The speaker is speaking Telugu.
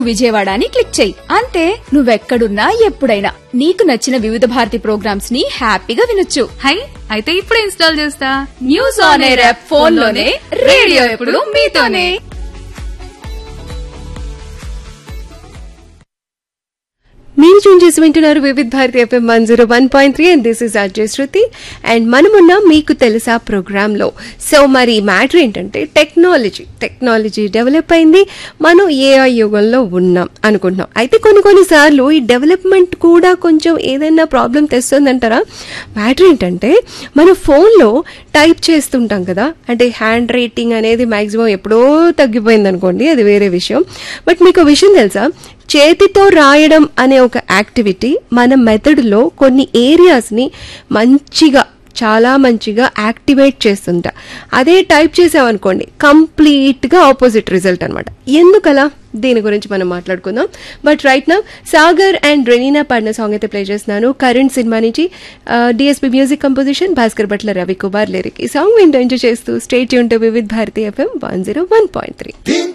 విజయవాడ అని క్లిక్ చేయి అంతే నువ్వెక్కడున్నా ఎప్పుడైనా నీకు నచ్చిన వివిధ భారతి ప్రోగ్రామ్స్ ని హ్యాపీగా వినొచ్చు హై అయితే ఇప్పుడే ఇన్స్టాల్ చేస్తా news on air app phone లోనే రేడియో ఎప్పుడు మీతోనే మీరు చూన్ చేసి వింటున్నారు Vividh Bharati FM one zero one point three and this is Ajay Shruti and మనమున్న మీకు తెలుసా ప్రోగ్రాంలో సో మరి మ్యాటర్ ఏంటంటే టెక్నాలజీ టెక్నాలజీ డెవలప్ అయింది మనం ఏఐ యుగంలో ఉన్నాం అనుకుంటున్నాం అయితే కొన్ని కొన్నిసార్లు ఈ డెవలప్మెంట్ కూడా కొంచెం ఏదైనా ప్రాబ్లం తెస్తుందంటారా మ్యాటర్ ఏంటంటే మన ఫోన్లో టైప్ చేస్తుంటాం కదా అంటే హ్యాండ్ రైటింగ్ అనేది మ్యాక్సిమం ఎప్పుడో తగ్గిపోయింది అనుకోండి అది వేరే విషయం బట్ మీకు విషయం తెలుసా చేతితో రాయడం అనే ఒక యాక్టివిటీ మన మెథడ్లో కొన్ని ఏరియాస్ని మంచిగా చాలా మంచిగా యాక్టివేట్ చేస్తుంట అదే టైప్ చేసామనుకోండి కంప్లీట్గా ఆపోజిట్ రిజల్ట్ అనమాట ఎందుకలా దీని గురించి మనం మాట్లాడుకుందాం బట్ రైట్ నా సాగర్ అండ్ రెనీనా పాడిన సాంగ్ అయితే ప్లే చేస్తున్నాను కరెంట్ సినిమా నుంచి DSP music composition Bhaskar Bhatla Ravi Kumar lyric ఈ సాంగ్ వింటూ ఎంజాయ్ చేస్తూ స్టేట్ యూన్ to Vividh Bharati FM one zero one point three